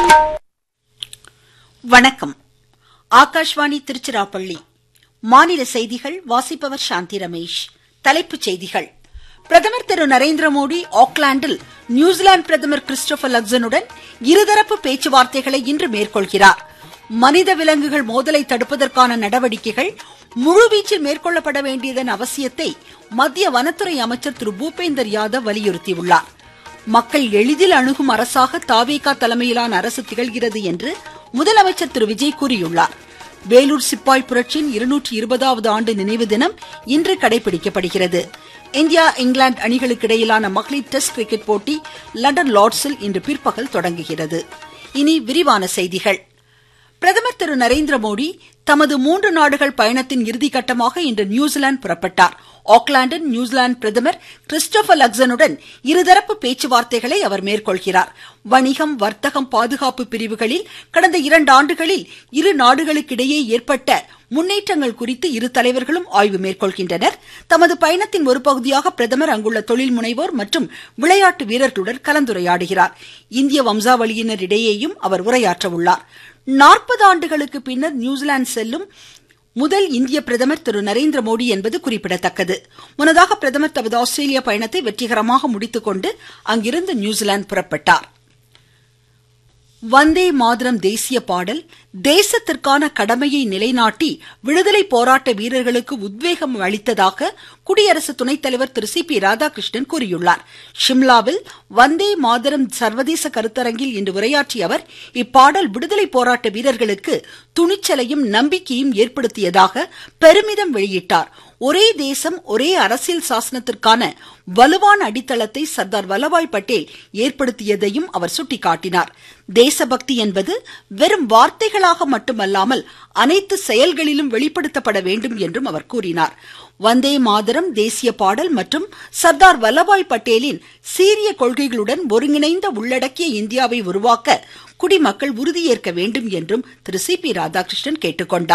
வணக்கம் ஆகாஷ்வாணி திருச்சிராப்பள்ளி மாநில செய்திகள் வாசிப்பவர் சாந்தி ரமேஷ் தலைப்புச் செய்திகள் பிரதமர் திரு நரேந்திர மோடி ஆக்லாந்தில் நியூசிலாந்து பிரதமர் கிறிஸ்டோபர் லக்சனுடன் இருதரப்பு பேச்சுவார்த்தைகளை இன்று மேற்கொள்கிறார் மனித விலங்குகள் மோதலை தடுப்பதற்கான நடவடிக்கைகள் முழுவீச்சில் மேற்கொள்ளப்பட வேண்டியதன் அவசியத்தை மத்திய வனத்துறை அமைச்சர் திரு பூபேந்தர் யாதவ் வலியுறுத்தியுள்ளார் மக்கள் எளிதில் அணுகும் அரசாக தாவேகா தலைமையிலான அரசு திகழ்கிறது என்று முதலமைச்சர் திரு விஜய் கூறியுள்ளார் வேலூர் சிப்பாய் புரட்சியின் இருநூற்றி இருபதாவது ஆண்டு நினைவு தினம் இன்று கடைபிடிக்கப்படுகிறது இந்தியா இங்கிலாந்து அணிகளுக்கு இடையிலான மகளிர் டெஸ்ட் கிரிக்கெட் போட்டி லண்டன் லார்ட்ஸில் இன்று பிற்பகல் தொடங்குகிறது இனி விரிவான செய்திகள் பிரதமர் திரு நரேந்திர மோடி தமது மூன்று நாடுகள் பயணத்தின் இறுதிக்கட்டமாக இன்று நியூசிலாந்து புறப்பட்டார் ஆக்லாந்தின் நியூசிலாந்து பிரதமர் கிறிஸ்டோபர் லக்சனுடன் இருதரப்பு பேச்சுவார்த்தைகளை அவர் மேற்கொள்கிறார் வணிகம் வர்த்தகம் பாதுகாப்பு பிரிவுகளில் கடந்த இரண்டு ஆண்டுகளில் இரு நாடுகளுக்கிடையே ஏற்பட்ட முன்னேற்றங்கள் குறித்து இரு தலைவர்களும் ஆய்வு மேற்கொள்கின்றனர் தமது பயணத்தின் ஒரு பகுதியாக பிரதமர் அங்குள்ள தொழில் முனைவோர் மற்றும் விளையாட்டு வீரர்களுடன் கலந்துரையாடுகிறார் இந்திய வம்சாவளியினர் இடையேயும் அவர் உரையாற்ற உள்ளார் நாற்பது ஆண்டுகளுக்கு பின்னர் நியூசிலாந்து செல்லும் முதல் இந்திய பிரதமர் திரு நரேந்திர மோடி என்பது குறிப்பிடத்தக்கது முன்னதாக பிரதமர் தமது ஆஸ்திரேலிய பயணத்தை வெற்றிகரமாக முடித்துக்கொண்டு அங்கிருந்து நியூசிலாந்து புறப்பட்டார் வந்தே மாதரம் தேசிய பாடல் தேசத்திற்கான கடமையை நிலைநாட்டி விடுதலை போராட்ட வீரர்களுக்கு உத்வேகம் அளித்ததாக குடியரசு துணைத் தலைவர் திரு சி பி ராதாகிருஷ்ணன் கூறியுள்ளார் ஷிம்லாவில் வந்தே மாதரம் சர்வதேச கருத்தரங்கில் இன்று உரையாற்றிய அவர் இப்பாடல் விடுதலை போராட்ட வீரர்களுக்கு துணிச்சலையும் நம்பிக்கையும் ஏற்படுத்தியதாக பெருமிதம் வெளியிட்டார் ஒரே தேசம் ஒரே அரசியல் சாசனத்திற்கான வலுவான அடித்தளத்தை சர்தார் வல்லபாய் பட்டேல் ஏற்படுத்தியதையும் அவர் சுட்டிக்காட்டினார் தேசபக்தி என்பது வெறும் வார்த்தைகளாக மட்டுமல்லாமல் அனைத்து செயல்களிலும் வெளிப்படுத்தப்பட வேண்டும் என்றும் அவர் கூறினார் வந்தே மாதரம் தேசிய பாடல் மற்றும் சர்தார் வல்லபாய் பட்டேலின் சீரிய கொள்கைகளுடன் ஒருங்கிணைந்த உள்ளடக்கிய இந்தியாவை உருவாக்க குடிமக்கள் உறுதியேற்க வேண்டும் என்றும் திரு சி பி ராதாகிருஷ்ணன் கேட்டுக்கொண்டார்